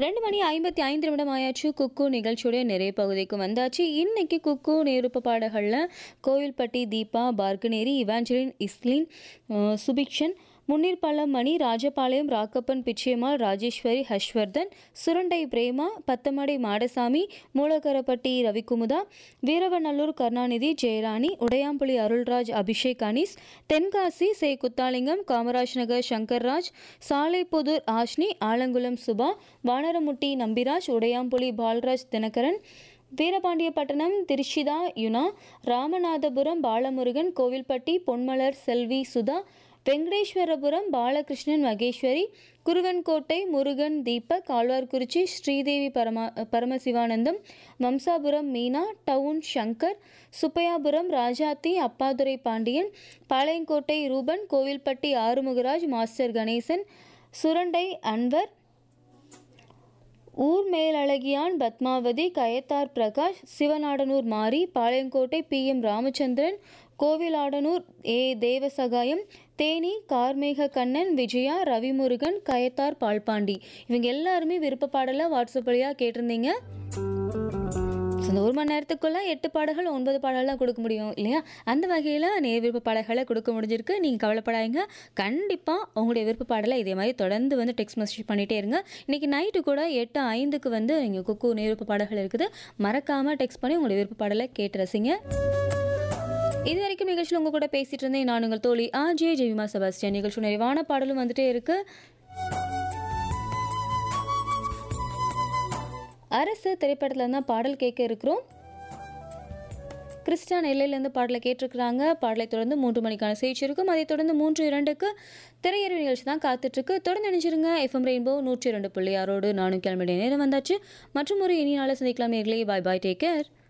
ரெண்டு மணி ஐம்பத்தி ஐந்து நிமிடம் ஆயாச்சு குக்கு நிகழ்ச்சியுடைய நிறைய பகுதிக்கு வந்தாச்சு இன்னைக்கு குக்கு நேருப்ப பாடல்களில் கோவில்பட்டி தீபா பார்கனேரி இவாஞ்சலின் இஸ்லின் அஹ், சுபிக்ஷன் முன்னீர்பாலம் மணி ராஜபாளையம் ராக்கப்பன் பிச்சியம்மாள் ராஜேஸ்வரி ஹர்ஷ்வர்தன் சுரண்டை பிரேமா பத்தமடை மாடசாமி மூலகரப்பட்டி ரவிக்குமுதா வீரவநல்லூர் கருணாநிதி ஜெயராணி உடையாம்புலி அருள்ராஜ் அபிஷேக் அனீஸ் தென்காசி சே குத்தாலிங்கம் காமராஜ் நகர் சங்கர்ராஜ் சாலைப்புதூர் ஆஷ்னி ஆலங்குளம் சுபா வானரமுட்டி நம்பிராஜ் உடையாம்புலி பால்ராஜ் தினகரன் வீரபாண்டியப்பட்டினம் திருஷிதா யுனா ராமநாதபுரம் பாலமுருகன் கோவில்பட்டி பொன்மலர் செல்வி சுதா வெங்கடேஸ்வரபுரம் பாலகிருஷ்ணன் மகேஸ்வரி குருவன்கோட்டை முருகன் தீபக் ஆழ்வார்குறிச்சி ஸ்ரீதேவி பரமா பரமசிவானந்தம் வம்சாபுரம் மீனா டவுன் சங்கர் சுப்பையாபுரம் ராஜாத்தி அப்பாதுரை பாண்டியன் பாளையங்கோட்டை ரூபன் கோவில்பட்டி ஆறுமுகராஜ் மாஸ்டர் கணேசன் சுரண்டை அன்வர் ஊர் Melazhagiyan Padmavathi Kayathar Prakash Sivanadanur Mari Palayamkottai P M Ramachandran Koviladanur A Devasagayam Theni Karmega Kannan Vijaya Ravimurugan Kayathar Palpandi இவங்க எல்லாருமே விருப்ப பாடலை வாட்ஸ்அப் வழியாக கேட்டிருந்தீங்க ஸோ இந்த ஒரு மணி நேரத்துக்குள்ள எட்டு பாடல்கள் ஒன்பது பாடலாம் கொடுக்க முடியும் இல்லையா அந்த வகையில் நேர் விருப்ப பாடல்களை கொடுக்க முடிஞ்சிருக்கு நீங்கள் கவலைப்படாதீங்க கண்டிப்பாக உங்களுடைய விருப்ப பாடலை இதே மாதிரி தொடர்ந்து வந்து டெக்ஸ்ட் மெசேஜ் பண்ணிகிட்டே இருங்க இன்றைக்கி நைட்டு கூட எட்டு ஐந்துக்கு வந்து நீங்கள் குக்கு நேர் விருப்ப பாடல்கள் இருக்குது மறக்காமல் டெக்ஸ்ட் பண்ணி உங்களுடைய விருப்ப பாடலை கேட்டு ரசிங்க இது வரைக்கும் நிகழ்ச்சியில் உங்க கூட பேசிட்டு இருந்தேன் நான் உங்கள் தோழி ஆ ஜே ஜெவிமா செபாஸ்டியன் நிகழ்ச்சி நிறைவான பாடலும் வந்துட்டே இருக்கு அரசு திரைப்படத்தில் தான் பாடல் கேட்க இருக்கிறோம் கிறிஸ்டான் எல்லையிலேருந்து பாடலை கேட்டிருக்கிறாங்க பாடலை தொடர்ந்து மூன்று மணிக்கான செய்தி இருக்கும் அதைத் தொடர்ந்து மூன்று இரண்டுக்கு திரையரவு நிகழ்ச்சி தான் காத்துட்ருக்கு தொடர்ந்து நினைச்சிருங்க எஃப்எம் ரெயின்போ நூற்றி இரண்டு புள்ளி ஆறோடு நானும் கிளம்பிய நேரம் வந்தாச்சு மற்றும் ஒரு இனி நாளை சந்திக்கலாம் நேர்களே பாய் பாய் டேக் கேர்